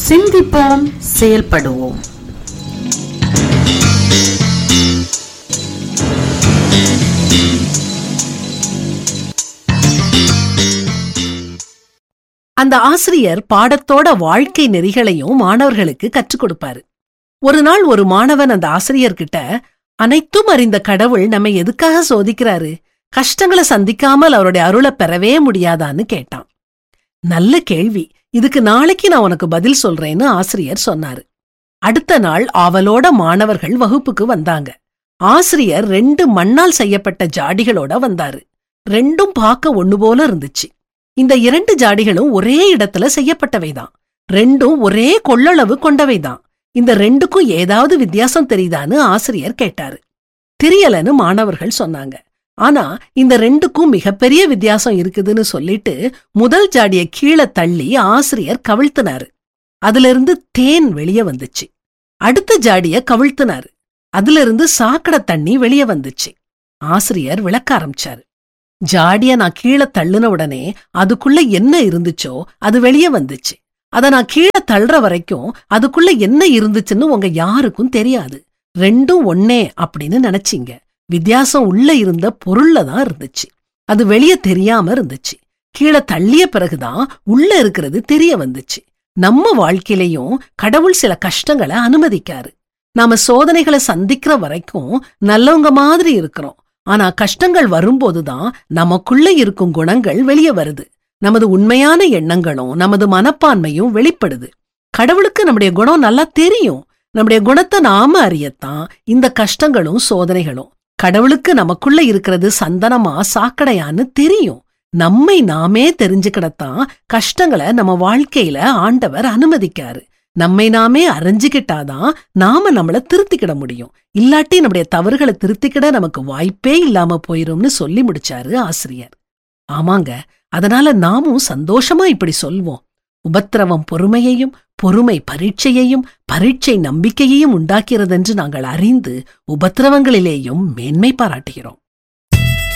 சிந்திப்போம் செயல்படுவோம் அந்த ஆசிரியர் பாடத்தோட வாழ்க்கை நெறிகளையும் மாணவர்களுக்கு கற்றுக் கொடுப்பாரு ஒரு நாள் ஒரு மாணவன் அந்த ஆசிரியர்கிட்ட அனைத்தும் அறிந்த கடவுள் நம்மை எதுக்காக சோதிக்கிறாரு கஷ்டங்களை சந்திக்காமல் அவருடைய அருளை பெறவே முடியாதான்னு கேட்டான் நல்ல கேள்வி இதுக்கு நாளைக்கு நான் உனக்கு பதில் சொல்றேன்னு ஆசிரியர் சொன்னாரு அடுத்த நாள் ஆவலோட மாணவர்கள் வகுப்புக்கு வந்தாங்க ஆசிரியர் ரெண்டு மண்ணால் செய்யப்பட்ட ஜாடிகளோட வந்தாரு ரெண்டும் பார்க்க ஒண்ணு போல இருந்துச்சு இந்த இரண்டு ஜாடிகளும் ஒரே இடத்துல செய்யப்பட்டவைதான் ரெண்டும் ஒரே கொள்ளளவு கொண்டவைதான் இந்த ரெண்டுக்கும் ஏதாவது வித்தியாசம் தெரியுதான்னு ஆசிரியர் கேட்டாரு தெரியலன்னு மாணவர்கள் சொன்னாங்க ஆனா இந்த ரெண்டுக்கும் மிகப்பெரிய வித்தியாசம் இருக்குதுன்னு சொல்லிட்டு முதல் ஜாடிய கீழே தள்ளி ஆசிரியர் கவிழ்த்தினாரு அதிலிருந்து தேன் வெளியே வந்துச்சு அடுத்த ஜாடிய கவிழ்த்தினாரு அதிலிருந்து சாக்கடை தண்ணி வெளியே வந்துச்சு ஆசிரியர் விளக்க ஆரம்பிச்சாரு ஜாடிய நான் கீழே தள்ளுன உடனே அதுக்குள்ள என்ன இருந்துச்சோ அது வெளியே வந்துச்சு அத நான் கீழே தள்ளுற வரைக்கும் அதுக்குள்ள என்ன இருந்துச்சுன்னு உங்க யாருக்கும் தெரியாது ரெண்டும் ஒன்னே அப்படின்னு நினைச்சீங்க வித்தியாசம் உள்ள இருந்த பொருள்ல தான் இருந்துச்சு அது வெளியே தெரியாம இருந்துச்சு கீழே தள்ளிய பிறகுதான் உள்ள இருக்கிறது தெரிய வந்துச்சு நம்ம வாழ்க்கையிலையும் கடவுள் சில கஷ்டங்களை அனுமதிக்காரு நாம சோதனைகளை சந்திக்கிற வரைக்கும் நல்லவங்க மாதிரி இருக்கிறோம் ஆனா கஷ்டங்கள் வரும்போதுதான் நமக்குள்ள இருக்கும் குணங்கள் வெளியே வருது நமது உண்மையான எண்ணங்களும் நமது மனப்பான்மையும் வெளிப்படுது கடவுளுக்கு நம்முடைய குணம் நல்லா தெரியும் நம்முடைய குணத்தை நாம அறியத்தான் இந்த கஷ்டங்களும் சோதனைகளும் கடவுளுக்கு நமக்குள்ள இருக்கிறது சந்தனமா சாக்கடையான்னு தெரியும் நம்மை நாமே தெரிஞ்சுக்கிடத்தான் கஷ்டங்களை நம்ம வாழ்க்கையில ஆண்டவர் அனுமதிக்காரு நம்மை நாமே அறிஞ்சுக்கிட்டாதான் நாம நம்மள திருத்திக்கிட முடியும் இல்லாட்டி நம்முடைய தவறுகளை திருத்திக்கிட நமக்கு வாய்ப்பே இல்லாம போயிரும்னு சொல்லி முடிச்சாரு ஆசிரியர் ஆமாங்க அதனால நாமும் சந்தோஷமா இப்படி சொல்வோம் உபத்திரவம் பொறுமையையும் பொறுமை பரீட்சையையும் பரீட்சை நம்பிக்கையையும் உண்டாக்கிறதென்று நாங்கள் அறிந்து உபத்திரவங்களிலேயும் மேன்மை பாராட்டுகிறோம்